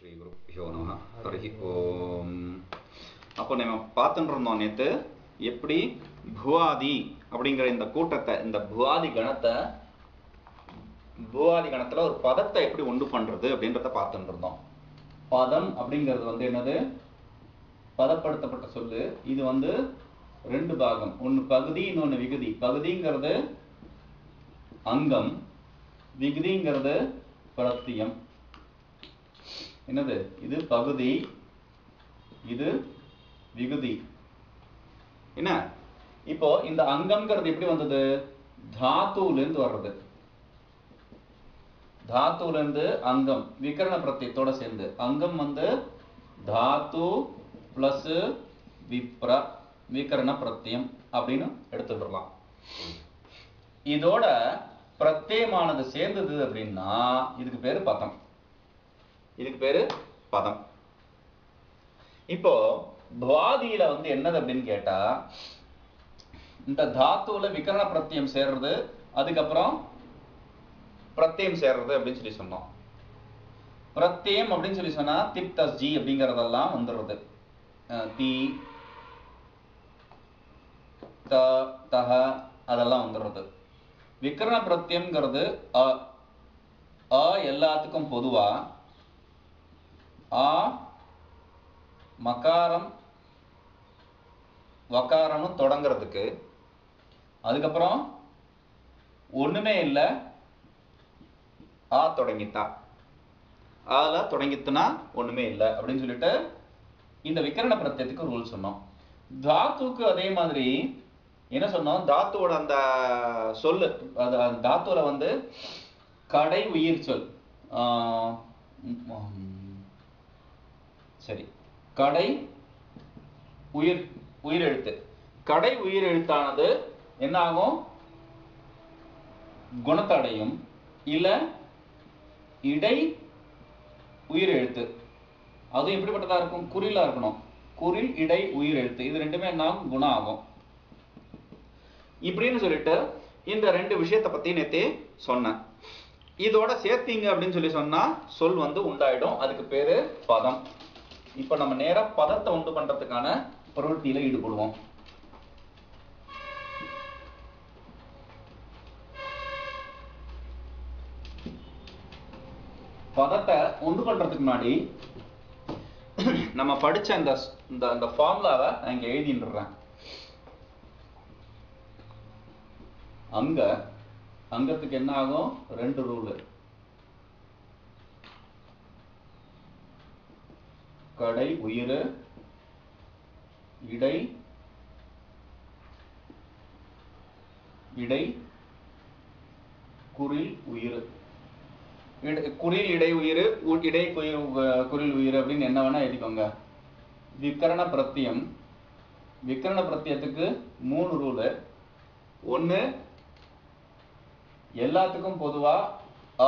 ஸ்ரீகுருப்பியோ நம ஹரி ஓம் அப்போ நம்ம பார்த்துட்டு இருந்தோம் நேற்று எப்படி புவாதி அப்படிங்கிற இந்த கூட்டத்தை இந்த புவாதி கணத்தை புவாதி கணத்துல ஒரு பதத்தை எப்படி உண்டு பண்றது அப்படின்றத பார்த்துட்டு இருந்தோம் பதம் அப்படிங்கிறது வந்து என்னது பதப்படுத்தப்பட்ட சொல்லு இது வந்து ரெண்டு பாகம் ஒன்னு பகுதி இன்னொன்னு விகுதி பகுதிங்கிறது அங்கம் விகுதிங்கிறது பிரத்தியம் என்னது இது பகுதி இது விகுதி என்ன இப்போ இந்த அங்கம்ங்கிறது எப்படி வந்தது தாத்துல இருந்து வர்றது தாத்துல இருந்து அங்கம் விகரண பிரத்தியத்தோட சேர்ந்து அங்கம் வந்து தாத்து பிளஸ் விப்ர விகரண பிரத்தியம் அப்படின்னு எடுத்துக்கலாம் இதோட பிரத்தியமானது சேர்ந்தது அப்படின்னா இதுக்கு பேரு பதம் இதுக்கு பேரு பதம் இப்போ துவாதியில வந்து என்னது அப்படின்னு கேட்டா இந்த தாத்துல விகரண பிரத்தியம் சேர்றது அதுக்கப்புறம் பிரத்தியம் சேர்றது அப்படின்னு சொல்லி சொன்னோம் பிரத்தியம் அப்படின்னு சொல்லி சொன்னா திப் தஸ் ஜி அப்படிங்கறதெல்லாம் வந்துடுறது அஹ் தி த தஹ அதெல்லாம் வந்துடுறது விகரண பிரத்தியம்ங்கிறது அ அ எல்லாத்துக்கும் பொதுவா ஆ மகாரம் வகாரம்னு தொடங்குறதுக்கு அதுக்கப்புறம் ஒண்ணுமே இல்லை ஆ தொடங்கித்தா ஆல தொடங்கித்துனா ஒண்ணுமே இல்லை அப்படின்னு சொல்லிட்டு இந்த விகரண பிரத்தியத்துக்கு ரூல் சொன்னோம் தாத்துக்கு அதே மாதிரி என்ன சொன்னோம் தாத்துவோட அந்த சொல்லு அது அந்த தாத்துல வந்து கடை உயிர் சொல் ஆஹ் உம் சரி கடை உயிர் உயிரெழுத்து கடை உயிரெழுத்தானது என்ன ஆகும் குணத்தடையும் இல்ல இடை உயிரெழுத்து அதுவும் எப்படிப்பட்டதா இருக்கும் குறிலா இருக்கணும் குறில் இடை உயிரெழுத்து இது ரெண்டுமே என்ன ஆகும் குணம் ஆகும் இப்படின்னு சொல்லிட்டு இந்த ரெண்டு விஷயத்தை பத்தி நேத்தே சொன்னேன் இதோட சேர்த்தீங்க அப்படின்னு சொல்லி சொன்னா சொல் வந்து உண்டாயிடும் அதுக்கு பேரு பதம் இப்ப நம்ம நேரா பதத்தை உண்டு பண்றதுக்கான பிரவೃತ್ತಿயில ஈடுபடுவோம் பதத்தை உண்டு பண்றதுக்கு முன்னாடி நம்ம படிச்ச அந்த இந்த அந்த ஃபார்முலாவை நான் இங்க எழுதிடுறேன் அங்க அங்கத்துக்கு என்ன ஆகும் ரெண்டு ரூலு கடை உயிர் இடை இடை குறில் உயிர் இட- குறில் இடை உயிர் உ- இடை குயிர் உ- குறில் உயிர் அப்படின்னு என்ன வேணா எழுதிக்கோங்க விக்கரண பிரத்தியம் விக்கரண பிரத்தியத்துக்கு மூணு ரூலு ஒண்ணு எல்லாத்துக்கும் பொதுவா அ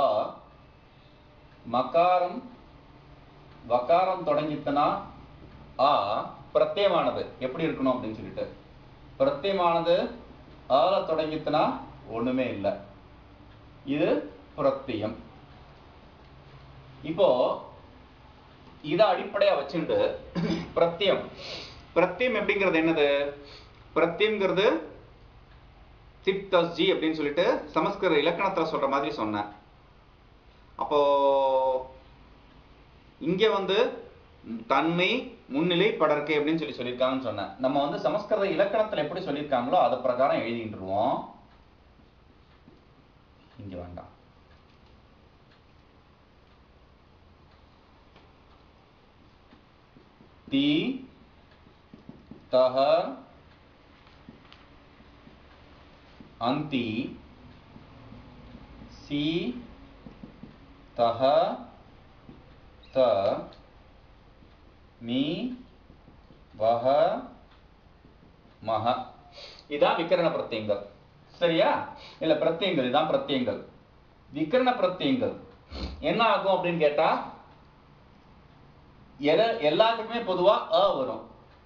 மகாரம் வகாரம் தொடங்கித்துனா ஆ பிரத்தியமானது எப்படி இருக்கணும் அப்படின்னு சொல்லிட்டு பிரத்தியமானது ஆல தொடங்கித்துனா ஒண்ணுமே இல்லை இது பிரத்தியம் இப்போ இத அடிப்படையா வச்சுட்டு பிரத்தியம் பிரத்தியம் எப்படிங்கிறது என்னது பிரத்தியம்ங்கிறது சிப் தஸ் ஜி அப்படின்னு சொல்லிட்டு சமஸ்கிருத இலக்கணத்துல சொல்ற மாதிரி சொன்னேன் அப்போ இங்க வந்து தன்மை முன்னிலை படர்க்கை அப்படின்னு சொல்லி சொல்லியிருக்காங்கன்னு சொன்னேன் நம்ம வந்து சமஸ்கிருத இலக்கணத்துல எப்படி சொல்லியிருக்காங்களோ அது பிரகாரம் எழுதிட்டுருவோம் இங்க வேண்டாம் தி தஹ அந்தி சி தஹ த மீ வஹ மஹ இதான் விக்கரண பிரத்தியங்கள் சரியா இல்ல பிரத்தியங்கள் இதான் பிரத்தியங்கள் விக்கரண பிரத்தியங்கள் என்ன ஆகும் அப்படின்னு கேட்டா எதை எல்லாத்துக்குமே பொதுவா அ வரும்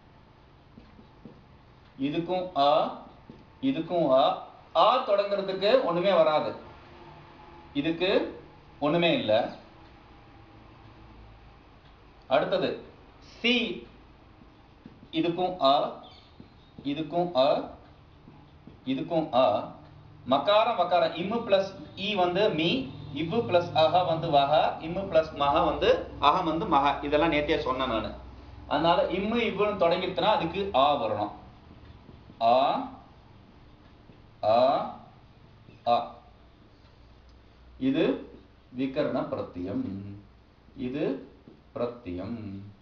இதுக்கும் அ இதுக்கும் அ ஆ தொடங்குறதுக்கு ஒண்ணுமே வராது இதுக்கு ஒண்ணுமே இல்லை அடுத்தது சி இதுக்கும் அ இதுக்கும் அ இதுக்கும் அ மகாரம் மகாரம் இம்மு பிளஸ் இ வந்து மீ இவ்வு பிளஸ் அக வந்து வக இம்மு பிளஸ் மக வந்து அகம் வந்து மக இதெல்லாம் நேத்தியே சொன்னேன் நான் அதனால இம்மு இவ்வுன்னு தொடங்கிருச்சுன்னா அதுக்கு ஆ வரணும் ஆ ஆ ஆ இது விகரண பிரத்தியம் இது பிரத்தியம்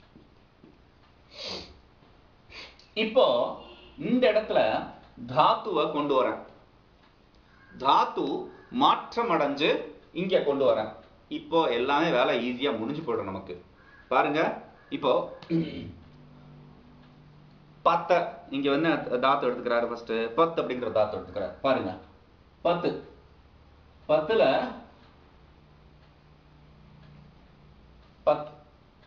இப்போ இந்த இடத்துல தாத்துவை கொண்டு வரேன் தாத்து மாற்றம் அடைஞ்சு இங்க கொண்டு வரேன் இப்போ எல்லாமே வேலை ஈஸியா முடிஞ்சு போயிடும் நமக்கு பாருங்க இப்போ பத்த இங்க வந்து தாத்து எடுத்துக்கிறாரு ஃபர்ஸ்ட் பத்து அப்படிங்கிற தாத்து எடுத்துக்கிறாரு பாருங்க பத்து பத்துல பத்து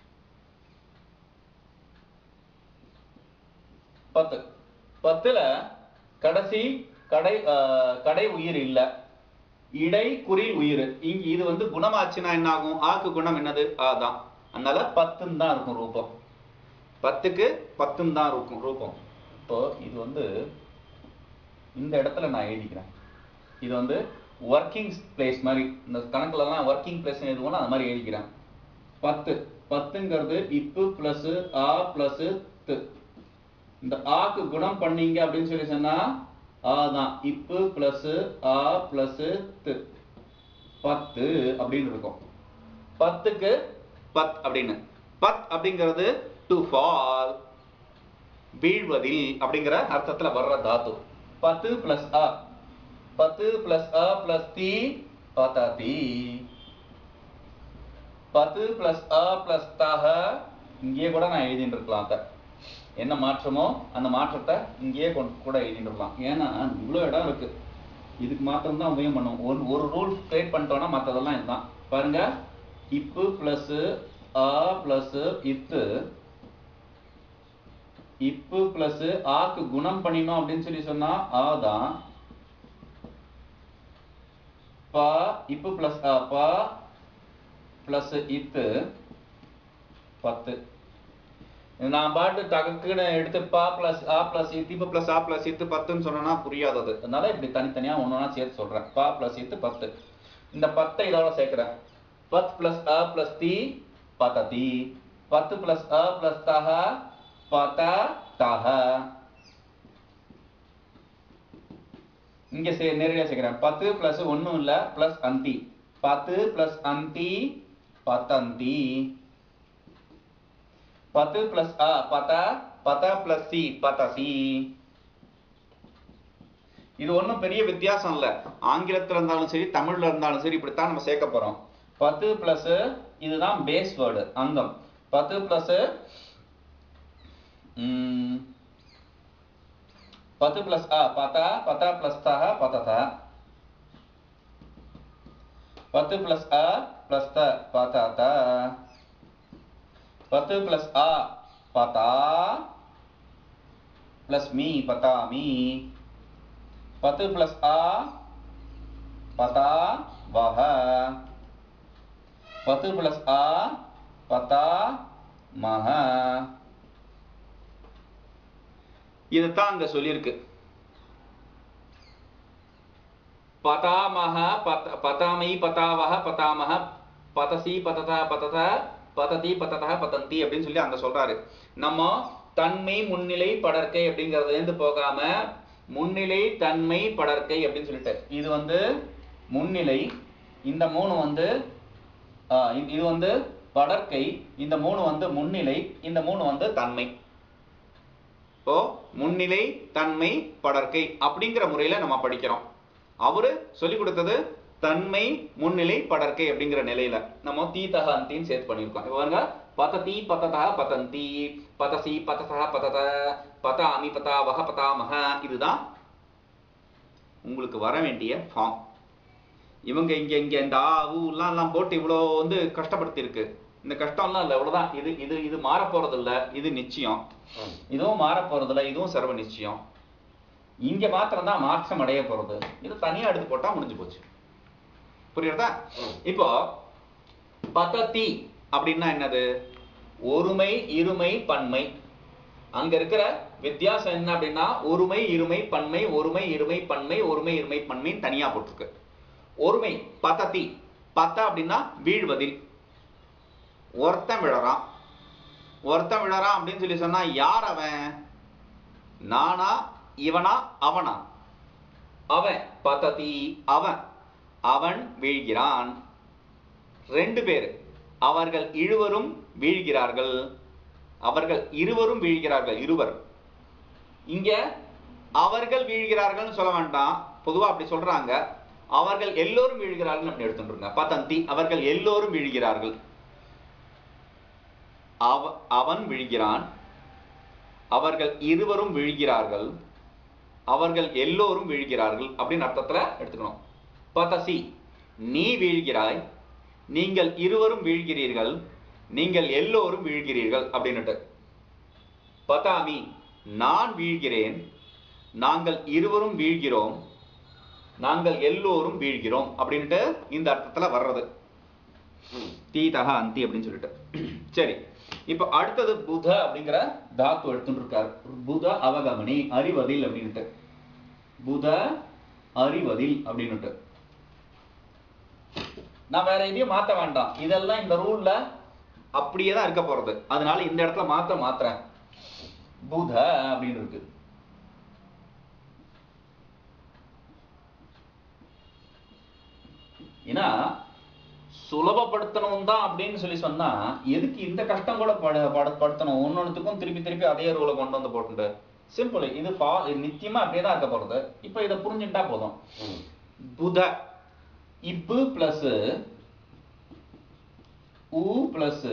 பத்து பத்துல கடைசி கடை ஆஹ், கடை உயிர் இல்ல இடை குறில் உயிர் இங்க இது வந்து குணமாச்சுன்னா என்ன ஆகும் ஆக்கு குணம் என்னது ஆதான் அதனால பத்துன்னு தான் இருக்கும் ரூபம் பத்துக்கு பத்துன்னு தான் இருக்கும் ரூபம் இப்போ இது வந்து இந்த இடத்துல நான் எழுதிக்கிறேன் இது வந்து ஒர்க்கிங் பிளேஸ் மாதிரி இந்த கணக்குலலாம் ஒர்க்கிங் பிளேஸ் எழுதுவோம் அந்த மாதிரி எழுதிக்கிறேன் பத்து பத்துங்கிறது இப்பு பிளஸ் ஆ பிளஸ் து இந்த ஆக்கு குணம் பண்ணீங்க அப்படின்னு சொல்லி சொன்னா ஆ தான் இப்பு பிளஸ் ஆ பிளஸ் து பத்து அப்படின்னு இருக்கும் பத்துக்கு பத் அப்படின்னு பத் அப்படிங்கிறது டு ஃபால் வீழ்வதில் அப்படிங்கிற அர்த்தத்துல வர்ற தாத்து பத்து பிளஸ் அ பத்து பிளஸ் அ பிளஸ் தி பதாதி பத்து பிளஸ் அ பிளஸ் தாக இங்கேயே கூட நான் எழுதிட்டு இருக்கலாம் அத என்ன மாற்றமோ அந்த மாற்றத்தை இங்கேயே கொண்டு கூட எழுதிட்டு இருக்கலாம் ஏன்னா இவ்வளோ இடம் இருக்கு இதுக்கு மாத்திரம் தான் உபயோகம் பண்ணுவோம் ஒரு ஒரு ரூல் கிரியேட் பண்ணிட்டோம்னா மற்றதெல்லாம் இதுதான் பாருங்க இப்பு பிளஸ் அ பிளஸ் இத்து இப்பு பிளஸ் ஆக்கு குணம் பண்ணினோம் அப்படின்னு சொல்லி சொன்னா ஆ தான் ப இப்பு பிளஸ் அ ப பிளஸ் இத்து பத்து நான் பாட்டு டக்குன்னு எடுத்து பா பிளஸ் ஆ பிளஸ் இத்து இப்போ பிளஸ் ஆ பிளஸ் இத்து பத்துன்னு சொன்னா புரியாதது அதனால இப்படி தனித்தனியா ஒன்னொன்னா சேர்த்து சொல்றேன் பா பிளஸ் இத்து பத்து இந்த பத்தை இதோட சேர்க்கிறேன் பத் பிளஸ் அ பிளஸ் தி பததி பத்து பிளஸ் அ பிளஸ் தஹ பத தஹ இங்க சே நேரடியா சேர்க்கிறேன் பத்து பிளஸ் ஒண்ணும் இல்ல பிளஸ் அந்தி பத்து பிளஸ் அந்தி பத்தந்தி பத்து பிளஸ் அ பத பத பிளஸ் சி பதசி இது ஒண்ணும் பெரிய வித்தியாசம் இல்ல ஆங்கிலத்துல இருந்தாலும் சரி தமிழ்ல இருந்தாலும் சரி இப்படித்தான் நம்ம சேர்க்க போறோம் பத்து பிளஸ் இதுதான் பேஸ் வேர்டு அங்கம் பத்து பிளஸ் பத்து பிளஸ் அ பத பத பிளஸ் தஹ பதத பத்து பிளஸ் அ பிளஸ் த பதத பத்து பிளஸ் அ பதா பிளஸ் மீ பதாமி பத்து பிளஸ் அ பதா வஹ பத்து பிளஸ் அ பதா மஹ இதுதான் அங்க சொல்லியிருக்கு பதாமஹ பத பதாமி பதாவஹ பதாமஹ பதசி பததா பதத பததி பததா பதந்தி அப்படின்னு சொல்லி அங்க சொல்றாரு நம்ம தன்மை முன்னிலை படர்க்கை அப்படிங்கறதுல இருந்து போகாம முன்னிலை தன்மை படர்க்கை அப்படின்னு சொல்லிட்டு இது வந்து முன்னிலை இந்த மூணு வந்து ஆஹ் இது இது வந்து படர்க்கை இந்த மூணு வந்து முன்னிலை இந்த மூணு வந்து தன்மை இப்போ முன்னிலை தன்மை படர்க்கை அப்படிங்கிற முறையில நம்ம படிக்கிறோம் அவரு சொல்லி கொடுத்தது தன்மை முன்னிலை படர்க்கை அப்படிங்கிற நிலையில நம்ம தீதக அந்தின்னு சேர்த்து பண்ணியிருக்கோம் இப்போ பாருங்க பததி பததா பதந்தி பதசி பததா பதத பதாமி பதாவஹ பதாமஹ இதுதான் உங்களுக்கு வர வேண்டிய ஃபார்ம் இவங்க இங்க இங்க இந்த ஆ ஊ எல்லாம் எல்லாம் போட்டு இவ்வளோ வந்து கஷ்டப்படுத்தி இருக்கு இந்த கஷ்டம்லாம் இல்லை இவ்வளவுதான் இது இது இது மாற போறது இல்ல இது நிச்சயம் இதுவும் மாற போறது இல்ல இதுவும் சர்வ நிச்சயம் இங்க மாத்திரம் தான் மாற்றம் அடைய போறது இது தனியா எடுத்து போட்டா முடிஞ்சு போச்சு புரியுறதா இப்போ பதத்தி அப்படின்னா என்னது ஒருமை இருமை பன்மை அங்க இருக்கிற வித்தியாசம் என்ன அப்படின்னா ஒருமை இருமை பன்மை ஒருமை இருமை பன்மை ஒருமை இருமை பன்மைன்னு தனியா போட்டிருக்கு ஒருமை பத்தத்தி பத்த அப்படின்னா வீழ்வதில் ஒருத்தன் விழறான் ஒருத்தன் விழறான் அப்படின்னு சொல்லி சொன்னா யார் அவன் நானா இவனா அவனா அவன் பத்ததி அவன் அவன் வீழ்கிறான் ரெண்டு பேர் அவர்கள் இருவரும் வீழ்கிறார்கள் அவர்கள் இருவரும் வீழ்கிறார்கள் இருவர் இங்க அவர்கள் வீழ்கிறார்கள்னு சொல்ல வேண்டாம் பொதுவா அப்படி சொல்றாங்க அவர்கள் எல்லோரும் வீழ்கிறார்கள் அப்படி எடுத்துருங்க பத்தந்தி அவர்கள் எல்லோரும் வீழ்கிறார்கள் அவ அவன் விழுகிறான் அவர்கள் இருவரும் விழுகிறார்கள் அவர்கள் எல்லோரும் வீழ்கிறார்கள் அப்படின்னு அர்த்தத்துல எடுத்துக்கணும் பதசி நீ வீழ்கிறாய் நீங்கள் இருவரும் வீழ்கிறீர்கள் நீங்கள் எல்லோரும் வீழ்கிறீர்கள் அப்படின்னுட்டு பதாமி நான் வீழ்கிறேன் நாங்கள் இருவரும் வீழ்கிறோம் நாங்கள் எல்லோரும் வீழ்கிறோம் அப்படின்ட்டு இந்த அர்த்தத்துல வர்றது தீதக அந்தி அப்படின்னு சொல்லிட்டு சரி இப்ப அடுத்தது புத அப்படிங்கிற தாத்து எடுத்துட்டு இருக்காரு புத அவகமனி அறிவதில் அப்படின்ட்டு புத அறிவதில் அப்படின்னுட்டு நான் வேற எதையும் மாத்த வேண்டாம் இதெல்லாம் இந்த ரூல்ல அப்படியே தான் இருக்க போறது அதனால இந்த இடத்துல மாத்த மாத்துறேன் புத அப்படின்னு இருக்கு ஏன்னா சுலபப்படுத்தணும் தான் அப்படின்னு சொல்லி சொன்னா எதுக்கு இந்த கஷ்டம் கூட பட பட- படுத்தணும் ஒன்னொன்னுத்துக்கும் திருப்பி திருப்பி அதே ரூலை கொண்டு வந்து போட்டுட்டு சிம்பிள் இது பா நிச்சயமா அப்படியே தான் இருக்க போறது இப்போ இதை புரிஞ்சுட்டா போதும் புத இப்பு பிளஸ் உ பிளஸ்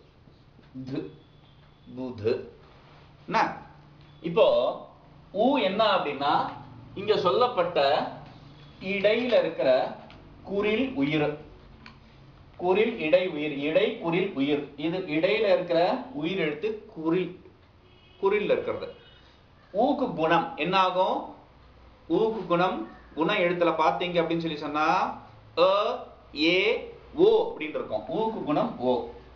புது என்ன இப்போ உ என்ன அப்படின்னா இங்க சொல்லப்பட்ட இடையில இருக்கிற குரில் உயிர் குரில் இடை உயிர் இடை குரில் உயிர் இது இடையில இருக்கிற உயிர் எழுத்து குரில் குரில் இருக்கிறது ஊக்கு குணம் என்ன ஆகும் ஊக்கு குணம் குண எழுத்துல பாத்தீங்க அப்படின்னு சொல்லி சொன்னா அ ஏ ஓ அப்படின்னு இருக்கும் ஊக்கு குணம் ஓ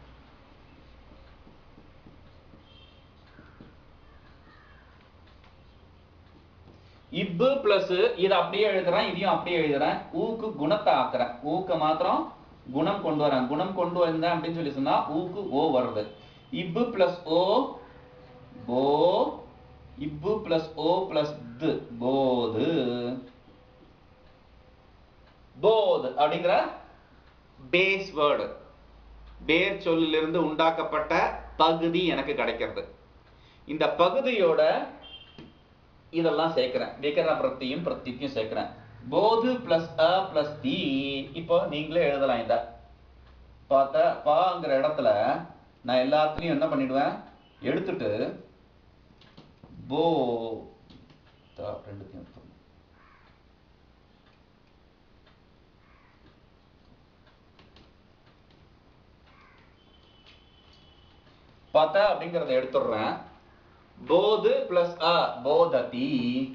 இப்பு பிளஸ் இதை அப்படியே எழுதுறேன் இதையும் அப்படியே எழுதுறேன் ஊக்கு குணத்தை ஆக்குறேன் ஊக்கு மாத்திரம் குணம் கொண்டு வரேன் குணம் கொண்டு வந்தேன் அப்படின்னு சொல்லி சொன்னா ஊக்கு ஓ வருது இப்பு பிளஸ் ஓ போ இப்பு பிளஸ் ஓ பிளஸ் து போது போது அப்படிங்கிற பேஸ் வேர்டு பேர் சொல்லிலிருந்து உண்டாக்கப்பட்ட பகுதி எனக்கு கிடைக்கிறது இந்த பகுதியோட இதெல்லாம் சேர்க்கிறேன் விகரண பிரத்தியும் பிரத்திக்கும் சேர்க்கிறேன் போது பிளஸ் அ பிளஸ் தி இப்போ நீங்களே எழுதலாம் இத பார்த்தா பாங்கிற இடத்துல நான் எல்லாத்துலயும் என்ன பண்ணிடுவேன் எடுத்துட்டு போ தா- ரெண்டுத்தையும் எடுத்துடணும். பார்த்தா அப்படிங்கறத எடுத்துடுறேன் போது பிளஸ் அ போததி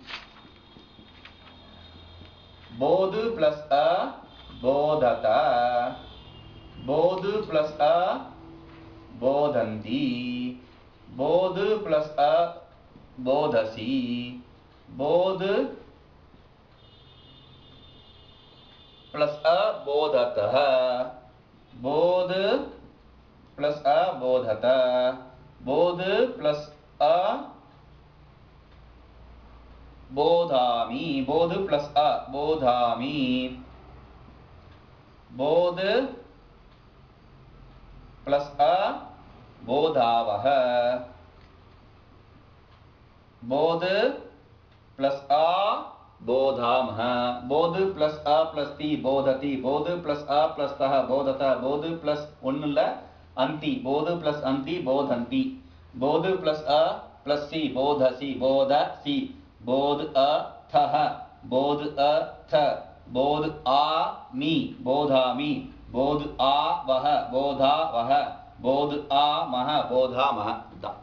போது பிளஸ் அ போதத போது பிளஸ் அ போதந்தி போது பிளஸ் அ போதசி போது பிளஸ் அ போதத போது प्लस अ बोधत बोध प्लस अ बोधामि बोध प्लस अ बोधामि बोध प्लस अ बोधावः बोध प्लस अ बोधामः बोध प्लस अ प्लस ति बोधति बोध प्लस अ प्लस तः बोधत बोध प्लस ஒண்ணு இல்ல அந்தி போது பிளஸ் அந்தி போதந்தி போது பிளஸ் அ பிளஸ் சி போதசி போத சி போது அ தஹ போது அ த போது ஆ மீ போதாமி போது ஆ வஹ போதா வஹ போது ஆ மஹ போதா மஹ தான்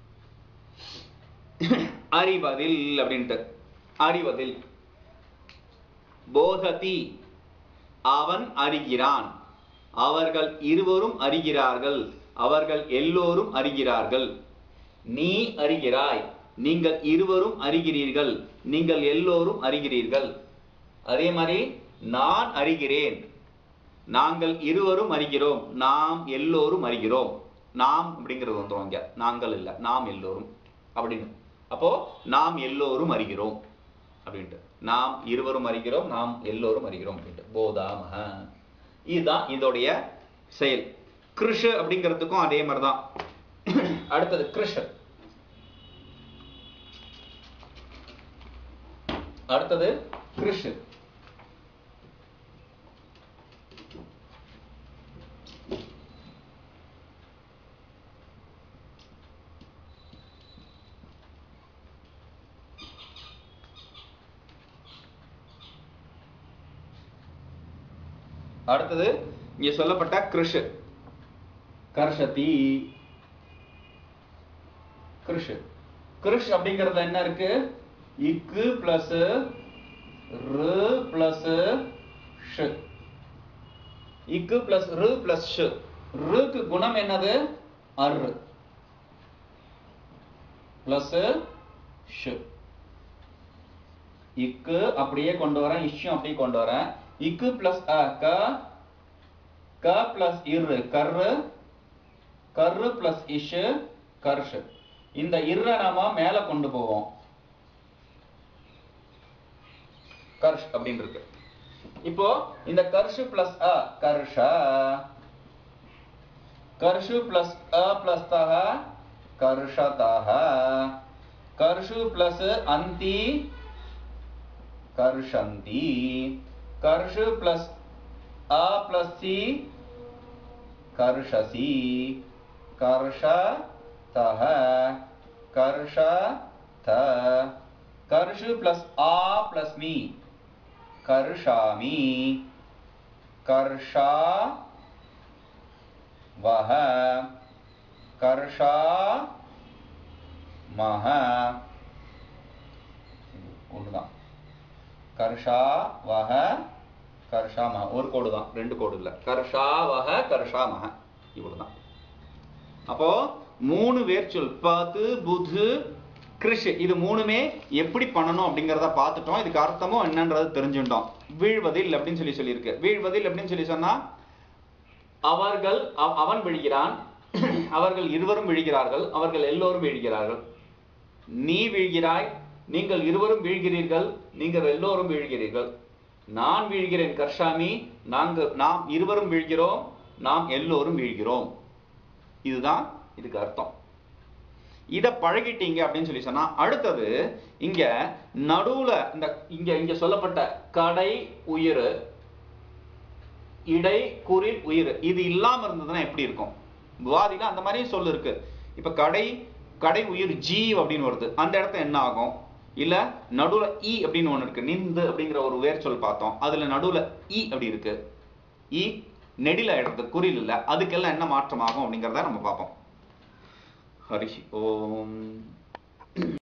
அறிவதில் அப்படின்ட்டு அறிவதில் போததி அவன் அறிகிறான் அவர்கள் இருவரும் அறிகிறார்கள் அவர்கள் எல்லோரும் அறிகிறார்கள் நீ அறிகிறாய் நீங்கள் இருவரும் அறிகிறீர்கள் நீங்கள் எல்லோரும் அறிகிறீர்கள் அதே மாதிரி நான் அறிகிறேன் நாங்கள் இருவரும் அறிகிறோம் நாம் எல்லோரும் அறிகிறோம் நாம் அப்படிங்கிறது வந்துரும் இங்க நாங்கள் இல்ல நாம் எல்லோரும் அப்படின்னு அப்போ நாம் எல்லோரும் அறிகிறோம் அப்படின்ட்டு நாம் இருவரும் அறிகிறோம் நாம் எல்லோரும் அறிகிறோம் அப்படின்ட்டு போதாமக இதுதான் இதோடைய செயல் கிருஷ் அப்படிங்கிறதுக்கும் அதே மாதிரிதான் அடுத்தது கிருஷ் அடுத்தது கிருஷ் அடுத்தது இங்க சொல்லப்பட்ட கிருஷ் கர்ஷதி கிருஷ் கிருஷ் அப்படிங்கறதுல என்ன இருக்கு இக்கு பிளஸ் ரு பிளஸ் ஷ் இக்கு பிளஸ் ரு பிளஸ் ஷ் ருக்கு குணம் என்னது அர் பிளஸ் ஷ் இக்கு அப்படியே கொண்டு வரேன் இஷ்யும் அப்படியே கொண்டு வரேன் இக்கு பிளஸ் அ க க பிளஸ் இரு கர்ரு கர்ரு பிளஸ் இஷு கர்ஷ் இந்த இர்ர நாம மேல கொண்டு போவோம் கர்ஷ் அப்படின்னு இருக்கு இப்போ இந்த கர்ஷு பிளஸ் அ கர்ஷ கர்ஷு பிளஸ் அ பிளஸ் தக கர்ஷதக கர்ஷு பிளஸ் அந்தி कर्षन्ति कर्ष प्लस अ प्लस सी कर्षसि कर्षतः कर्षत कर्ष प्लस आ प्लस मी कर्षामि कर्षा वह कर्षा मह ஒண்ணுதான் கர்ஷா வஹ கர்ஷா மஹ ஒரு கோடு தான் ரெண்டு கோடு இல்ல கர்ஷா வஹ கர்ஷா மஹ இவ்வளவுதான் அப்போ மூணு வேர்ச்சொல் பது புது கிருஷ் இது மூணுமே எப்படி பண்ணணும் அப்படிங்கறத பார்த்துட்டோம் இதுக்கு அர்த்தமும் என்னன்றது தெரிஞ்சுட்டோம் வீழ்வதில் அப்படின்னு சொல்லி சொல்லியிருக்கு வீழ்வதில் அப்படின்னு சொல்லி சொன்னா அவர்கள் அவ- அவன் விழுகிறான் அவர்கள் இருவரும் விழுகிறார்கள் அவர்கள் எல்லோரும் வீழ்கிறார்கள் நீ வீழ்கிறாய் நீங்கள் இருவரும் வீழ்கிறீர்கள் நீங்கள் எல்லோரும் வீழ்கிறீர்கள் நான் வீழ்கிறேன் கர்ஷாமி நாங்கள் நாம் இருவரும் வீழ்கிறோம் நாம் எல்லோரும் வீழ்கிறோம் இதுதான் இதுக்கு அர்த்தம் இத பழகிட்டீங்க அப்படின்னு சொல்லி சொன்னா அடுத்தது இங்க நடுவுல இந்த இங்க இங்க சொல்லப்பட்ட கடை உயிர் இடை குறில் உயிர் இது இல்லாம இருந்ததுன்னா எப்படி இருக்கும் புவாதில அந்த மாதிரி சொல்லு இருக்கு இப்ப கடை கடை உயிர் ஜீ அப்படின்னு வருது அந்த இடத்துல என்ன ஆகும் இல்ல நடுவுல இ அப்படின்னு ஒண்ணு இருக்கு நிந்து அப்படிங்கிற ஒரு வேர் சொல் பார்த்தோம் அதுல நடுவுல இ அப்படி இருக்கு இ நெடில இடத்து குறில் இல்ல அதுக்கெல்லாம் என்ன மாற்றம் ஆகும் அப்படிங்கறத நம்ம பார்ப்போம் ஹரி ஓம்